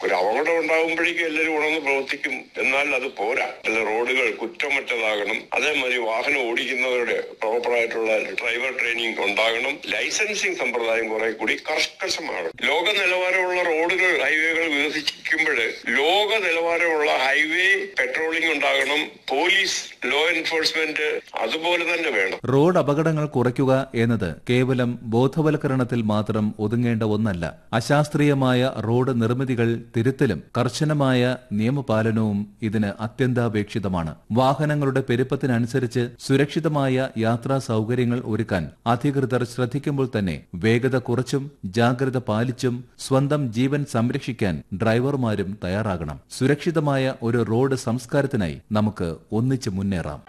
ഒരു അപകടം ഉണ്ടാകുമ്പോഴേക്കും എല്ലാവരും ഉണർന്ന് പ്രവർത്തിക്കും എന്നാൽ അത് പോരാ അല്ല റോഡുകൾ കുറ്റമറ്റതാകണം അതേമാതിരി വാഹനം ഓടിക്കുന്നവരുടെ പ്രോപ്പറായിട്ടുള്ള ഡ്രൈവർ ട്രെയിനിങ് ഉണ്ടാകണം ലൈസൻസിങ് സമ്പ്രദായം കുറെ കൂടി കർക്കശമാണ് ലോക നിലവാരമുള്ള റോഡുകൾ ഹൈവേകൾ വികസിക്കുമ്പോൾ ലോക നിലവാരമുള്ള ഹൈവേ പെട്രോളിംഗ് ഉണ്ടാകണം പോലീസ് ലോ എൻഫോഴ്സ്മെന്റ് അതുപോലെ തന്നെ വേണം റോഡ് അപകടങ്ങൾ കുറയ്ക്കുക എന്നത് കേവലം ബോധവൽക്കരണത്തിൽ മാത്രം ഒതുങ്ങേണ്ട ഒന്നല്ല അശാസ്ത്രീയമായ റോഡ് നിർമ്മിതികൾ തിരുത്തലും കർശനമായ നിയമപാലനവും ഇതിന് അത്യന്താപേക്ഷിതമാണ് വാഹനങ്ങളുടെ പെരുപ്പത്തിനനുസരിച്ച് സുരക്ഷിതമായ യാത്രാ സൗകര്യങ്ങൾ ഒരുക്കാൻ അധികൃതർ ശ്രദ്ധിക്കുമ്പോൾ തന്നെ വേഗത കുറച്ചും ജാഗ്രത പാലിച്ചും സ്വന്തം ജീവൻ സംരക്ഷിക്കാൻ ഡ്രൈവർമാരും തയ്യാറാകണം സുരക്ഷിതമായ ഒരു റോഡ് സംസ്കാരത്തിനായി നമുക്ക് ഒന്നിച്ച് മുന്നേറാം